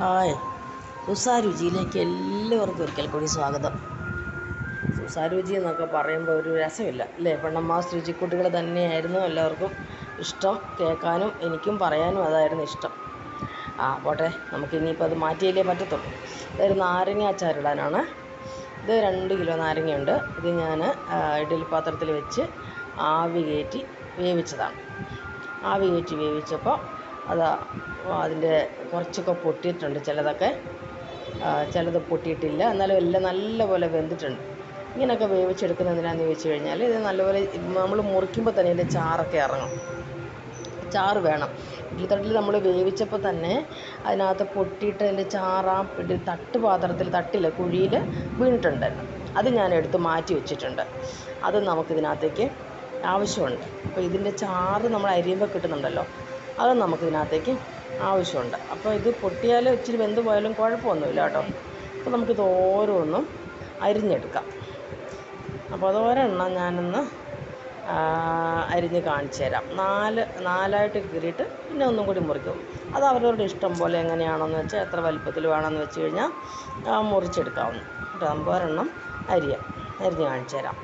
hi സുസാരുചിയിലേക്ക് എല്ലാവർക്കും ഒരിക്കൽ കൂടി സ്വാഗതം സുസാരുചി എന്നൊക്കെ പറയുമ്പോൾ ഒരു രസമില്ല അല്ലേ പെണ്ണമ്മ രുചിക്കുട്ടികൾ തന്നെയായിരുന്നു എല്ലാവർക്കും ഇഷ്ടം കേൾക്കാനും എനിക്കും പറയാനും അതായിരുന്നു ഇഷ്ടം ആ പോട്ടെ നമുക്ക് ഇനിയിപ്പോൾ അത് മാറ്റിയല്ലേ പറ്റത്തുള്ളൂ ഇതൊരു നാരങ്ങ അച്ചാറിടാനാണ് ഇത് രണ്ട് കിലോ നാരങ്ങയുണ്ട് ഇത് ഞാൻ ഇഡലി പാത്രത്തിൽ വെച്ച് ആവി കയറ്റി വേവിച്ചതാണ് ആവി കയറ്റി വേവിച്ചപ്പോൾ അത് അതിൻ്റെ കുറച്ചൊക്കെ പൊട്ടിയിട്ടുണ്ട് ചിലതൊക്കെ ആ, ചിലത് പൊട്ടിയിട്ടില്ല എന്നാലും എല്ലാം നല്ലപോലെ വെന്തിട്ടുണ്ട് ഇങ്ങനെയൊക്കെ വേവിച്ചെടുക്കുന്നത് എന്തിനാണെന്ന് ചോദിച്ചു കഴിഞ്ഞാൽ ഇത് നല്ലപോലെ നമ്മൾ മുറിക്കുമ്പോൾ തന്നെ ഇതിൻ്റെ ചാറൊക്കെ ഇറങ്ങും ചാറ് വേണം ഇഡ്ഡലിത്തട്ടിൽ നമ്മൾ വേവിച്ചപ്പോൾ തന്നെ അതിനകത്ത് പൊട്ടിയിട്ട് അതിൻ്റെ ചാറ് ആ ഇഡ്ഡലി തട്ട് പാത്രത്തിൽ തട്ടില്ല കുഴിയിൽ വീണിട്ടുണ്ടായിരുന്നു അത് ഞാൻ എടുത്ത് മാറ്റി വെച്ചിട്ടുണ്ട് അത് നമുക്കിതിനകത്തേക്ക് ആവശ്യമുണ്ട് അപ്പോൾ ഇതിൻ്റെ ചാറ് നമ്മൾ അരിയുമ്പോൾ കിട്ടുന്നുണ്ടല്ലോ അത് നമുക്കിതിനകത്തേക്ക് ആവശ്യമുണ്ട് അപ്പോൾ ഇത് പൊട്ടിയാൽ ഇച്ചിരി വെന്ത് പോയാലും കുഴപ്പമൊന്നുമില്ല കേട്ടോ അപ്പോൾ നമുക്കിത് ഓരോന്നും അരിഞ്ഞെടുക്കാം അപ്പോൾ അത് ഒരെണ്ണം ഞാനൊന്ന് ആ, അരിഞ്ഞ് കാണിച്ചു തരാം നാല് നാലായിട്ട് കീറിയിട്ട് പിന്നെ ഒന്നും കൂടി മുറിക്കും അത് അവരവരുടെ ഇഷ്ടം പോലെ എങ്ങനെയാണെന്ന് വെച്ചാൽ എത്ര വലുപ്പത്തിൽ വേണമെന്ന് വെച്ച് കഴിഞ്ഞാൽ ആ, മുറിച്ചെടുക്കാവുന്നു കേട്ടോ നമുക്ക് ഒരെണ്ണം അരിയാം അരിഞ്ഞ് കാണിച്ചു തരാം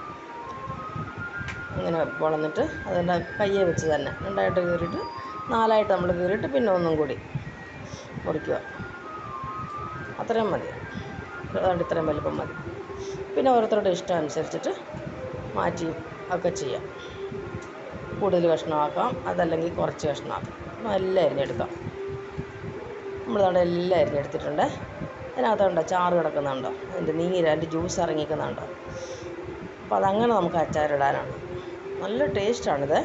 ഇങ്ങനെ പൊളന്നിട്ട് അതിൻ്റെ കയ്യെ വെച്ച് തന്നെ രണ്ടായിട്ട് കീറിയിട്ട് നാലായിട്ട് നമ്മൾ കീറിയിട്ട് പിന്നെ ഒന്നും കൂടി മുറിക്കുക അത്രയും മതി അതുകൊണ്ട് ഇത്രയും വലിപ്പം മതി പിന്നെ ഓരോരുത്തരുടെ ഇഷ്ടം അനുസരിച്ചിട്ട് മാറ്റി ഒക്കെ ചെയ്യാം കൂടുതൽ കഷ്ണമാക്കാം അതല്ലെങ്കിൽ കുറച്ച് കഷ്ണമാക്കാം അപ്പോൾ എല്ലാം അരിഞ്ഞെടുക്കാം നമ്മളിതവിടെ എല്ലാം അരിഞ്ഞെടുത്തിട്ടുണ്ട് അതിനകത്തുണ്ടോ ചാറ് കിടക്കുന്നുണ്ടോ അതിൻ്റെ നീര് അതിൻ്റെ ജ്യൂസ് ഇറങ്ങിക്കുന്നുണ്ടോ അപ്പോൾ അതങ്ങനെ നമുക്ക് അച്ചാറിടാനാണ് നല്ല ടേസ്റ്റാണിത്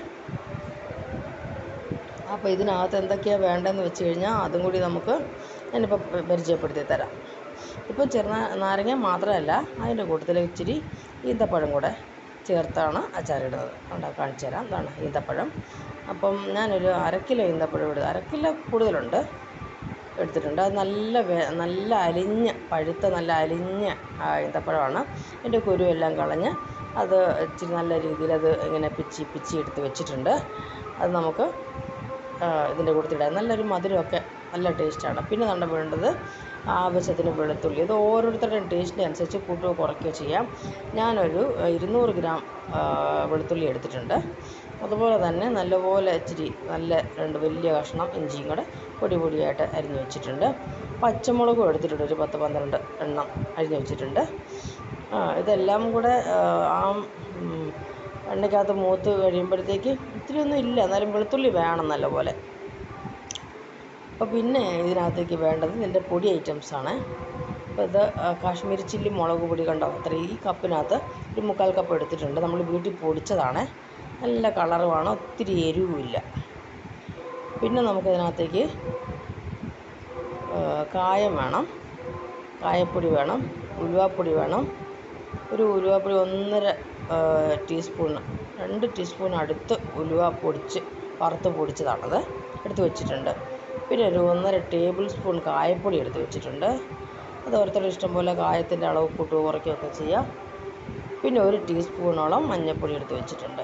അപ്പോൾ ഇതിനകത്ത് എന്തൊക്കെയാണ് വേണ്ടതെന്ന് വെച്ച് കഴിഞ്ഞാൽ അതും കൂടി നമുക്ക് ഞാനിപ്പോൾ പ- പരിചയപ്പെടുത്തി തരാം ഇപ്പം ചെറുനാ നാരങ്ങ മാത്രമല്ല അതിൻ്റെ കൂട്ടത്തിൽ ഇച്ചിരി ഈന്തപ്പഴം കൂടെ ചേർത്താണ് അച്ചാറിടുന്നത് ഉണ്ടാ കാണിച്ചു തരാം ഇതാണ് ഈന്തപ്പഴം അപ്പം ഞാനൊരു അര കിലോ ഈന്തപ്പഴം ഇടുക അര കിലോ കൂടുതലുണ്ട് എടുത്തിട്ടുണ്ട് അത് നല്ല വേ നല്ല അലിഞ്ഞ പഴുത്ത നല്ല അലിഞ്ഞ ആ, ഈന്തപ്പഴമാണ് അതിൻ്റെ കുരുവെല്ലാം കളഞ്ഞ് അത് ഇച്ചിരി നല്ല രീതിയിൽ അത് ഇങ്ങനെ പിച്ചി പിച്ചി എടുത്ത് വെച്ചിട്ടുണ്ട് അത് നമുക്ക് ആ, ഇതിൻ്റെ കൂട്ടത്തിടാം നല്ലൊരു മധുരമൊക്കെ നല്ല ടേസ്റ്റാണ് പിന്നെ നമ്മുടെ വേണ്ടത് ആവശ്യത്തിന് വെളുത്തുള്ളി ഇത് ഓരോരുത്തരുടെയും ടേസ്റ്റിന് അനുസരിച്ച് കൂട്ടുകയോ കുറയ്ക്കുകയോ ചെയ്യാം ഞാനൊരു ആ, ഇരുന്നൂറ് ഗ്രാം ആ, വെളുത്തുള്ളി എടുത്തിട്ടുണ്ട് അതുപോലെ തന്നെ നല്ലപോലെ ഇച്ചിരി നല്ല രണ്ട് വലിയ കഷ്ണം ഇഞ്ചിയും കൂടെ പൊടി പൊടിയായിട്ട് അരിഞ്ഞ് വെച്ചിട്ടുണ്ട് പച്ചമുളകും എടുത്തിട്ടുണ്ട് ഒരു പത്ത് പന്ത്രണ്ട് എണ്ണം അരിഞ്ഞ് വെച്ചിട്ടുണ്ട് ആ, ഇതെല്ലാം കൂടെ ആ, ആ ഉം, എണ്ണയ്ക്കകത്ത് മൂത്ത് കഴിയുമ്പോഴത്തേക്ക് ഇത്തിരി ഒന്നും ഇല്ല എന്നാലും വെളുത്തുള്ളി വേണം നല്ലപോലെ അപ്പോൾ പിന്നെ ഇതിനകത്തേക്ക് വേണ്ടത് ഇതിൻ്റെ പൊടി ഐറ്റംസാണ് അപ്പോൾ ഇത് ആ, കാശ്മീരി ചില്ലി മുളക് പൊടി കണ്ടോ അത്ര ഈ കപ്പിനകത്ത് ഒരു മുക്കാൽ കപ്പ് എടുത്തിട്ടുണ്ട് നമ്മൾ വീട്ടിൽ പൊടിച്ചതാണ് നല്ല കളറുമാണ് ഒത്തിരി എരിവുമില്ല പിന്നെ നമുക്കിതിനകത്തേക്ക് ആ, കായം വേണം കായപ്പൊടി വേണം ഉലുവാപ്പൊടി വേണം ഒരു ഉലുവാപ്പൊടി ഒന്നര ആ, ടീസ്പൂൺ രണ്ട് ടീസ്പൂൺ അടുത്ത് ഉലുവ പൊടിച്ച് വറുത്ത് പൊടിച്ചതാണത് എടുത്ത് വെച്ചിട്ടുണ്ട് പിന്നെ ഒരു ഒന്നര ടേബിൾ സ്പൂൺ കായപ്പൊടി എടുത്ത് വെച്ചിട്ടുണ്ട് അത് ഓരോരുത്തരുടെ ഇഷ്ടം പോലെ കായത്തിൻ്റെ അളവ് കൂട്ടുകയോ കുറയ്ക്കുകയൊക്കെ ചെയ്യാം പിന്നെ ഒരു ടീസ്പൂണോളം മഞ്ഞൾപ്പൊടി എടുത്ത് വെച്ചിട്ടുണ്ട്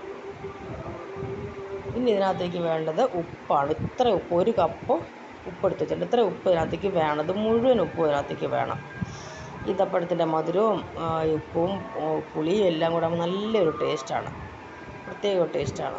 ഇനി ഇതിനകത്തേക്ക് വേണ്ടത് ഉപ്പാണ് ഇത്ര ഉപ്പ് ഒരു കപ്പ് ഉപ്പ് എടുത്ത് വെച്ചിട്ടുണ്ട് ഇത്ര ഉപ്പ് ഇതിനകത്തേക്ക് വേണം ഇത് മുഴുവൻ ഉപ്പും ഇതിനകത്തേക്ക് വേണം ഈത്തപ്പഴത്തിൻ്റെ മധുരവും ആ, ഈ ഉപ്പും ഓ, പുളിയും എല്ലാം കൂടെ ആകുമ്പോൾ നല്ലൊരു ടേസ്റ്റാണ് പ്രത്യേക ടേസ്റ്റാണ്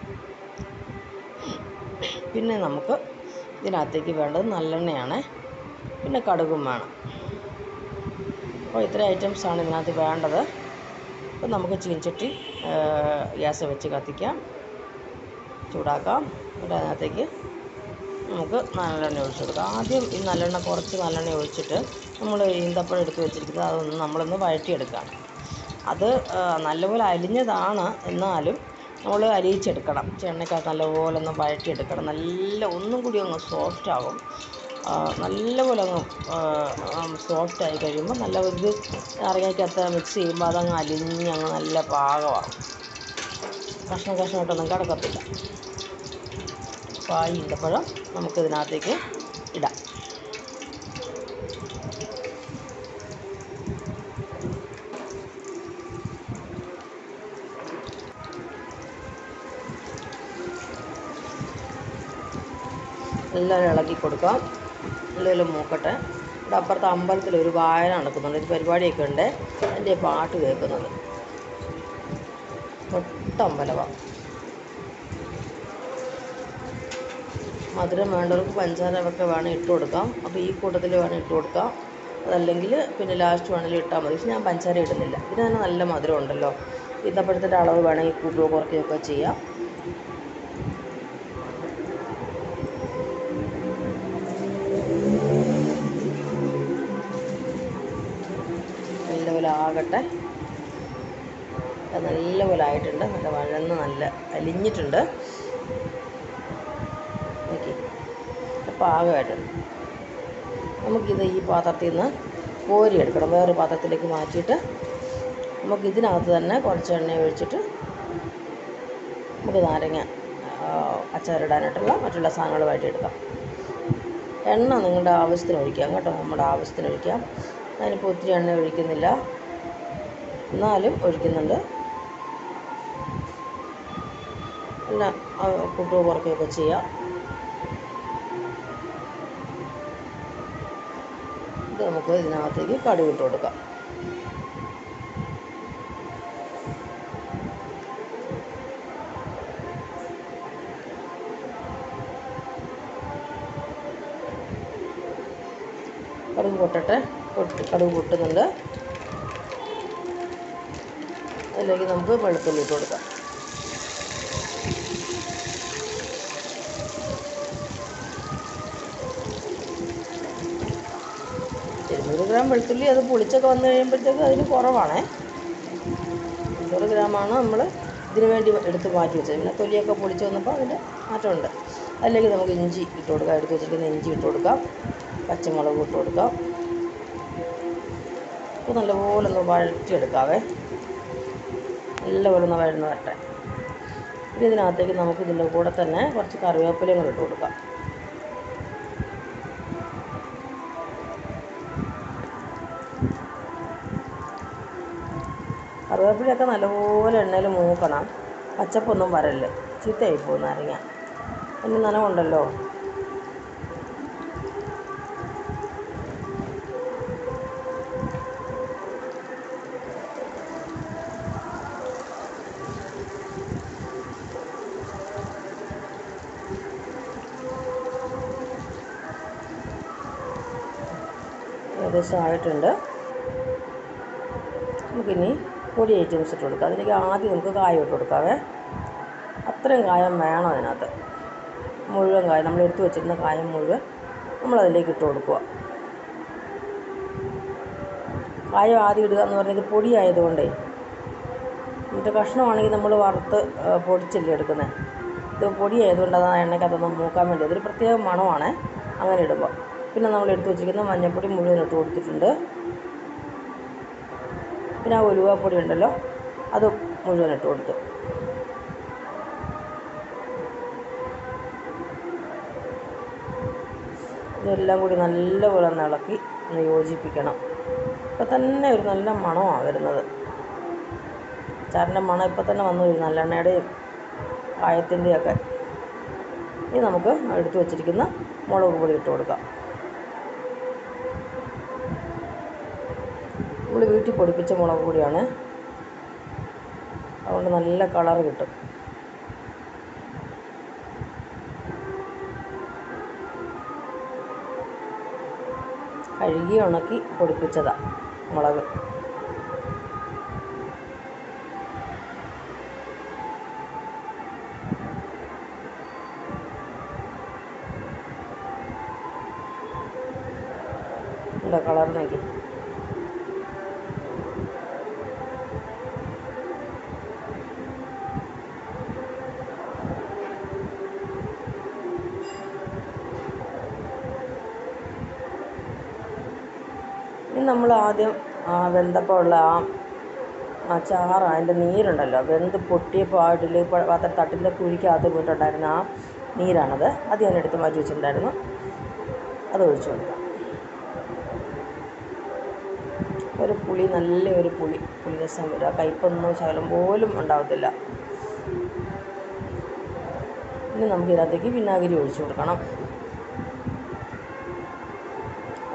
പിന്നെ നമുക്ക് ഇതിനകത്തേക്ക് വേണ്ടത് നല്ലെണ്ണയാണ് പിന്നെ കടുകും വേണം അപ്പോൾ ഇത്ര ഐറ്റംസാണ് ഇതിനകത്ത് വേണ്ടത് അപ്പോൾ നമുക്ക് ചീൻചട്ടി ആ, ഗ്യാസ് വെച്ച് കത്തിക്കാം ചൂടാക്കാം എന്നിട്ട് അതിനകത്തേക്ക് നമുക്ക് നല്ലെണ്ണ ഒഴിച്ച് കൊടുക്കാം ആദ്യം ഈ നല്ലെണ്ണ കുറച്ച് നല്ലെണ്ണ ഒഴിച്ചിട്ട് നമ്മൾ ഈന്തപ്പഴം എടുത്ത് വെച്ചിരിക്കുന്നത് അതൊന്ന് നമ്മളൊന്ന് വഴറ്റിയെടുക്കാം അത് ആ, നല്ലപോലെ അലിഞ്ഞതാണ് എന്നാലും നമ്മൾ അലിയിച്ചെടുക്കണം എണ്ണയ്ക്കകത്ത് നല്ലപോലെ ഒന്ന് വഴറ്റിയെടുക്കണം നല്ല ഒന്നും കൂടി അങ്ങ് സോഫ്റ്റ് ആകും ആ, നല്ലപോലെ അങ്ങ് സോഫ്റ്റ് ആയി കഴിയുമ്പോൾ നല്ല ഇത് നാരങ്ങയ്ക്കകത്ത് മിക്സ് ചെയ്യുമ്പോൾ അതങ്ങ് അലിഞ്ഞ് അങ്ങ് നല്ല പാകമാകും കഷ്ണം കഷ്ണമായിട്ടൊന്നും കിടക്കത്തില്ല അപ്പോൾ ആ ഈന്തപ്പഴം നമുക്കിതിനകത്തേക്ക് ഇടാം എല്ലാവരും ഇളക്കി കൊടുക്കാം എന്തെങ്കിലും മൂക്കട്ടെ ഇവിടെ അപ്പുറത്ത് അമ്പലത്തിൽ ഒരു വായന നടക്കുന്നുണ്ട് ഒരു പരിപാടിയൊക്കെ ഉണ്ട് എൻ്റെ പാട്ട് കേൾക്കുന്നത് തൊട്ടമ്പലമാണ് മധുരം വേണ്ടവർക്ക് പഞ്ചസാര ഒക്കെ വേണം ഇട്ട് കൊടുക്കാം അപ്പോൾ ഈ കൂട്ടത്തിൽ വേണം ഇട്ട് കൊടുക്കാം അതല്ലെങ്കിൽ പിന്നെ ലാസ്റ്റ് വേണമെങ്കിൽ ഇട്ടാൽ മതി പക്ഷെ ഞാൻ പഞ്ചസാര ഇടുന്നില്ല ഇതിന് തന്നെ നല്ല മധുരം ഉണ്ടല്ലോ ഈന്തപ്പഴത്തിൻ്റെ അളവ് വേണമെങ്കിൽ കൂട്ടുകയോ കുറയ്ക്കുകയോ ഒക്കെ ചെയ്യാം നല്ലപോലെ ആകട്ടെ അത് നല്ലപോലെ ആയിട്ടുണ്ട് നല്ല വഴന്ന് നല്ല അലിഞ്ഞിട്ടുണ്ട് നോക്കി പാകമായിട്ടുണ്ട് നമുക്കിത് ഈ പാത്രത്തിൽ നിന്ന് കോരിയെടുക്കണം വേറെ പാത്രത്തിലേക്ക് മാറ്റിയിട്ട് നമുക്ക് ഇതിനകത്ത് തന്നെ കുറച്ച് എണ്ണ ഒഴിച്ചിട്ട് നമുക്ക് നാരങ്ങ ആ, അച്ചാറിടാനായിട്ടുള്ള മറ്റുള്ള സാധനങ്ങൾ വഴറ്റിയെടുക്കാം എണ്ണ നിങ്ങളുടെ ആവശ്യത്തിന് ഒഴിക്കാം കേട്ടോ നമ്മുടെ ആവശ്യത്തിന് ഒഴിക്കാം അതിനിപ്പോൾ ഒത്തിരി എണ്ണ ഒഴിക്കുന്നില്ല എന്നാലും ഒഴിക്കുന്നുണ്ട് പിന്നെ കൂട്ടുകയോ കുറയ്ക്കുകയൊക്കെ ചെയ്യാം ഇത് നമുക്ക് ഇതിനകത്തേക്ക് കടുക് ഇട്ട് കൊടുക്കാം കടുക് പൊട്ടട്ടെ പൊട്ടി കടുക് പൊട്ടുന്നുണ്ട് അതിലേക്ക് നമുക്ക് വെളുത്തുള്ളി ഇട്ട് കൊടുക്കാം ഇരുന്നൂറ് ഗ്രാം വെളുത്തുള്ളി അത് പൊളിച്ചൊക്കെ വന്നു കഴിയുമ്പോഴത്തേക്ക് അതിന് കുറവാണേ ഇരുന്നൂറ് ഗ്രാമാണ് നമ്മൾ ഇതിന് വേണ്ടി എടുത്ത് മാറ്റി വെച്ചത് പിന്നെ തൊലിയൊക്കെ പൊളിച്ച് വന്നപ്പോൾ അതിൻ്റെ മാറ്റമുണ്ട് അതിലേക്ക് നമുക്ക് ഇഞ്ചി ഇട്ട് കൊടുക്കാം എടുത്ത് വെച്ചിരിക്കുന്ന ഇഞ്ചി ഇട്ട് കൊടുക്കാം പച്ചമുളക് ഇട്ട് കൊടുക്കാം അപ്പോൾ നല്ലപോലെ ഒന്ന് വഴറ്റിയെടുക്കാവേ നല്ലപോലെ ഒന്ന് വഴന്ന് വരട്ടെ ഇനി ഇതിനകത്തേക്ക് നമുക്ക് ഇതിൻ്റെ കൂടെ തന്നെ കുറച്ച് കറിവേപ്പിലയും കൂടെ ഇട്ട് കൊടുക്കാം കറിവേപ്പിലയൊക്കെ നല്ലപോലെ എണ്ണയിൽ മൂക്കണം പച്ചപ്പൊന്നും വരല്ലേ ചീത്തയായി പോകും നാരങ്ങ അതിന് നനവുണ്ടല്ലോ ഏകദേശം ആയിട്ടുണ്ട് നമുക്കിനി പൊടി ഐറ്റംസ് ഇട്ട് കൊടുക്കാം അതിലേക്ക് ആദ്യം നമുക്ക് കായം ഇട്ട് കൊടുക്കാവേ അത്രയും കായം വേണം അതിനകത്ത് മുഴുവൻ കായം നമ്മൾ എടുത്തു വെച്ചിരുന്ന കായം മുഴുവൻ നമ്മളതിലേക്ക് ഇട്ട് കൊടുക്കുക കായം ആദ്യം ഇടുക എന്ന് പറഞ്ഞാൽ ഇത് പൊടി ആയതുകൊണ്ടേ മറ്റേ കഷ്ണമാണെങ്കിൽ നമ്മൾ വറുത്ത് ആ, പൊടിച്ചല്ലേ എടുക്കുന്നത് ഇത് പൊടി ആയതുകൊണ്ട് അത് ആ എണ്ണയ്ക്കകത്തൊന്ന് മൂക്കാൻ വേണ്ടി അതൊരു പ്രത്യേക മണമാണ് അങ്ങനെ ഇടുമ്പോൾ പിന്നെ നമ്മൾ എടുത്തു വെച്ചിരിക്കുന്ന മഞ്ഞൾപ്പൊടി മുഴുവൻ ഇട്ട് കൊടുത്തിട്ടുണ്ട് പിന്നെ ആ ഉലുവാപ്പൊടി ഉണ്ടല്ലോ അത് മുഴുവൻ ഇട്ട് കൊടുത്തു ഇതെല്ലാം കൂടി നല്ലപോലെ ഒന്ന് ഇളക്കി ഒന്ന് യോജിപ്പിക്കണം ഇപ്പം തന്നെ ഒരു നല്ല മണമാണ് വരുന്നത് അച്ചാറിൻ്റെ മണം ഇപ്പം തന്നെ വന്നു കഴിഞ്ഞു നല്ലെണ്ണയുടെയും കായത്തിൻ്റെയൊക്കെ ഇനി നമുക്ക് എടുത്തു വച്ചിരിക്കുന്ന മുളക് പൊടി ഇട്ട് കൊടുക്കാം നമ്മൾ വീട്ടിൽ പൊടിപ്പിച്ച മുളക് പൊടിയാണ് അതുകൊണ്ട് നല്ല കളർ കിട്ടും കഴുകി ഉണക്കി പൊടിപ്പിച്ചതാണ് മുളക് എന്താ കളർ നോക്കി ഇനി നമ്മൾ ആദ്യം ആ വെന്തപ്പോൾ ഉള്ള ആ ആ ചാറ് അതിൻ്റെ നീരുണ്ടല്ലോ വെന്ത് പൊട്ടിയപ്പോൾ ആ ഇഡ്ഡലി പ- പാത്ര തട്ടിൻ്റെ കുഴിക്കകത്ത് പോയിട്ടുണ്ടായിരുന്ന ആ നീരാണത് അത് ഞാൻ എടുത്ത് മാറ്റി വെച്ചിട്ടുണ്ടായിരുന്നു അത് ഒഴിച്ചു കൊടുക്കാം ഒരു പുളി നല്ല ഒരു പുളി പുളി രസം വരും ആ കയ്പൊന്നും ശകലം പോലും ഉണ്ടാവത്തില്ല ഇനി നമുക്ക് ഇതിനകത്തേക്ക് വിനാഗിരി ഒഴിച്ചു കൊടുക്കണം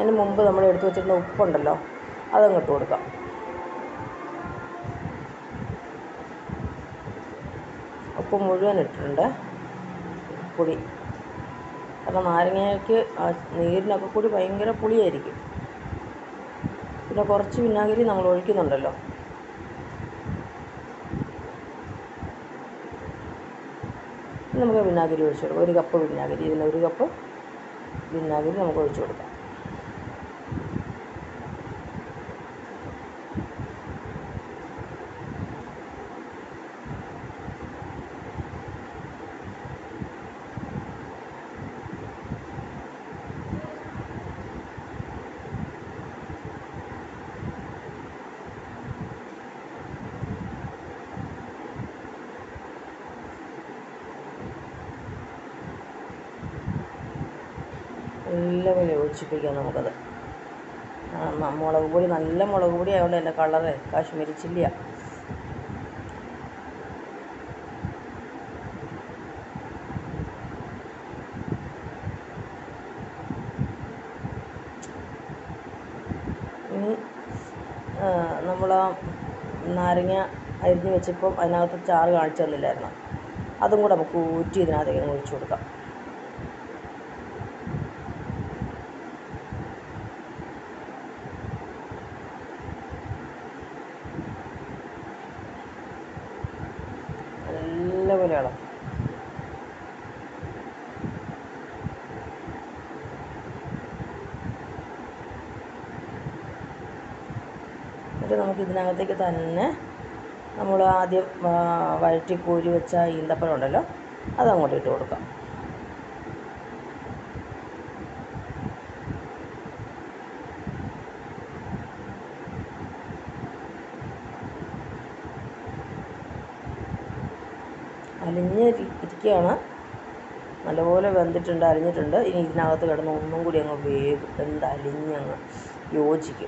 അതിന് മുമ്പ് നമ്മൾ എടുത്തു വെച്ചിരുന്ന ഉപ്പുണ്ടല്ലോ അതങ്ങ് ഇട്ട് കൊടുക്കാം ഉപ്പ് മുഴുവൻ ഇട്ടിട്ടുണ്ട് പുളി കാരണം നാരങ്ങയ്ക്ക് ആ നീരിനൊക്കെ കൂടി ഭയങ്കര പുളിയായിരിക്കും പിന്നെ കുറച്ച് വിനാഗിരി നമ്മൾ ഒഴിക്കുന്നുണ്ടല്ലോ ഇനി നമുക്ക് വിനാഗിരി ഒഴിച്ച് കൊടുക്കാം ഒരു കപ്പ് വിനാഗിരി ഇതിന് ഒരു കപ്പ് വിനാഗിരി നമുക്ക് ഒഴിച്ച് കൊടുക്കാം നല്ലപോലെ യോജിപ്പിക്കാം നമുക്കത് ആ, മ- മുളക് പൊടി നല്ല മുളക് പൊടി ആയതുകൊണ്ട് എൻ്റെ കളറ് കാശ്മീരി ചില്ലിയാണ് ഇനി നമ്മൾ ആ നാരങ്ങ അരിഞ്ഞ് വെച്ചപ്പോൾ അതിനകത്ത് ചാറ് കാണിച്ചു തന്നില്ലായിരുന്നു അതും കൂടെ നമുക്ക് ഊറ്റി ഇതിനകത്തേക്ക് അങ്ങ് ഒഴിച്ചു കൊടുക്കാം നല്ലപോലെ ഇളക്കും എന്നിട്ട് നമുക്ക് ഇതിനകത്തേക്ക് തന്നെ നമ്മൾ ആദ്യം ആ, വഴറ്റി കോരി വെച്ച ഈന്തപ്പഴം ഉണ്ടല്ലോ അത് അങ്ങോട്ട് ഇട്ട് കൊടുക്കാം അലിഞ്ഞ് ഇരി- ഇരിക്കുകയാണ് നല്ലപോലെ വെന്തിട്ടുണ്ട് അലിഞ്ഞിട്ടുണ്ട് ഇനി ഇതിനകത്ത് കിടന്ന് ഒന്നും കൂടി അങ്ങ് വേഗം വെന്ത് അലിഞ്ഞങ്ങ് യോജിക്കും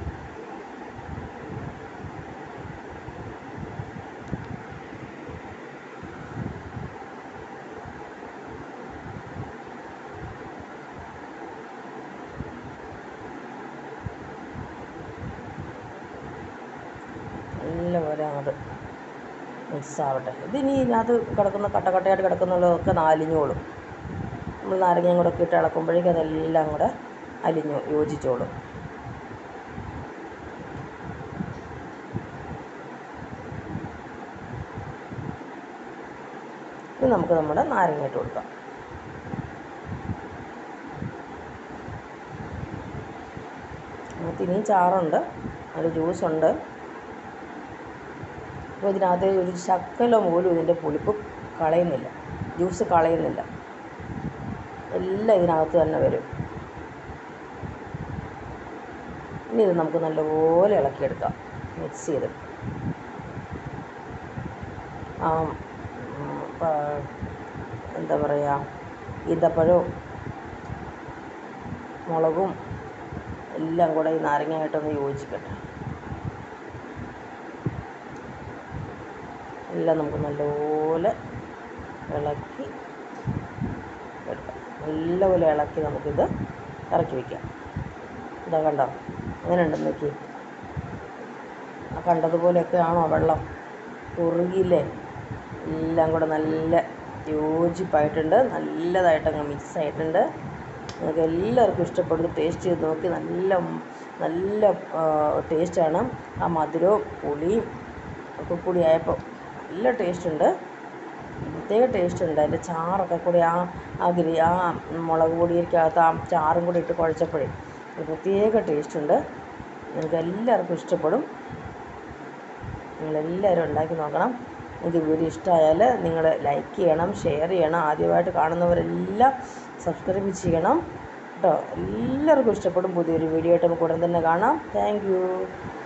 നല്ലപോലെ അങ്ങോട്ട് മിക്സ് ആവട്ടെ ഇതിനി ഇതിനകത്ത് കിടക്കുന്ന കട്ടക്കട്ടയായിട്ട് കിടക്കുന്നതൊക്കെ അലിഞ്ഞോളും നമ്മൾ നാരങ്ങയും കൂടെ ഒക്കെ ഇട്ട് ഇളക്കുമ്പോഴേക്കും അതെല്ലാം കൂടെ അലിഞ്ഞു യോജിച്ചോളും ഇനി നമുക്ക് നമ്മുടെ നാരങ്ങ ഇട്ട് കൊടുക്കാം നമുക്ക് ഇനിയും ചാറുണ്ട് ഒരു ജ്യൂസുണ്ട് അപ്പോൾ ഇതിനകത്ത് ഒരു ശക്കലം പോലും ഇതിൻ്റെ പുളിപ്പ് കളയുന്നില്ല ജ്യൂസ് കളയുന്നില്ല എല്ലാം ഇതിനകത്ത് തന്നെ വരും ഇനി ഇത് നമുക്ക് നല്ലപോലെ ഇളക്കിയെടുക്കാം മിക്സ് ചെയ്ത് ആ ഉം, പ- എന്താ പറയുക ഈന്തപ്പഴവും മുളകും എല്ലാം കൂടെ ഈ നാരങ്ങയായിട്ടൊന്ന് യോജിക്കട്ടെ എല്ലാം നമുക്ക് നല്ലപോലെ ഇളക്കി എടുക്കാം നല്ലപോലെ ഇളക്കി നമുക്കിത് ഇറക്കി വയ്ക്കാം ഇതാ കണ്ടോ അങ്ങനെ ഉണ്ടെന്ന് നോക്കി ആ കണ്ടതുപോലെയൊക്കെ ആണോ വെള്ളം കുറുകിയില്ലേ എല്ലാം കൂടെ നല്ല യോജിപ്പായിട്ടുണ്ട് നല്ലതായിട്ടങ്ങ് മിക്സ് ആയിട്ടുണ്ട് നിങ്ങൾക്ക് എല്ലാവർക്കും ഇഷ്ടപ്പെടും ടേസ്റ്റ് ചെയ്ത് നോക്കി നല്ല നല്ല ടേസ്റ്റാണ് ആ മധുരവും പുളിയും ഒക്കെ കൂടി ആയപ്പോൾ നല്ല ടേസ്റ്റ് ഉണ്ട് പ്രത്യേക ടേസ്റ്റ് ഉണ്ട് അതിൻ്റെ ചാറൊക്കെ കൂടി ആ ആ ഗ്രേ ആ മുളക് പൊടിയൊക്കെയകത്ത് ആ ചാറും കൂടി ഇട്ട് കുഴച്ചപ്പോഴേ ഒരു പ്രത്യേക ടേസ്റ്റ് ഉണ്ട് നിങ്ങൾക്ക് എല്ലാവർക്കും ഇഷ്ടപ്പെടും നിങ്ങളെല്ലാവരും ഉണ്ടാക്കി നോക്കണം ഇത് വീഡിയോ ഇഷ്ടമായാൽ നിങ്ങൾ ലൈക്ക് ചെയ്യണം ഷെയർ ചെയ്യണം ആദ്യമായിട്ട് കാണുന്നവരെല്ലാം സബ്സ്ക്രൈബ് ചെയ്യണം കേട്ടോ എല്ലാവർക്കും ഇഷ്ടപ്പെടും പുതിയൊരു വീഡിയോ ആയിട്ട് നമുക്ക് ഉടൻ തന്നെ കാണാം താങ്ക്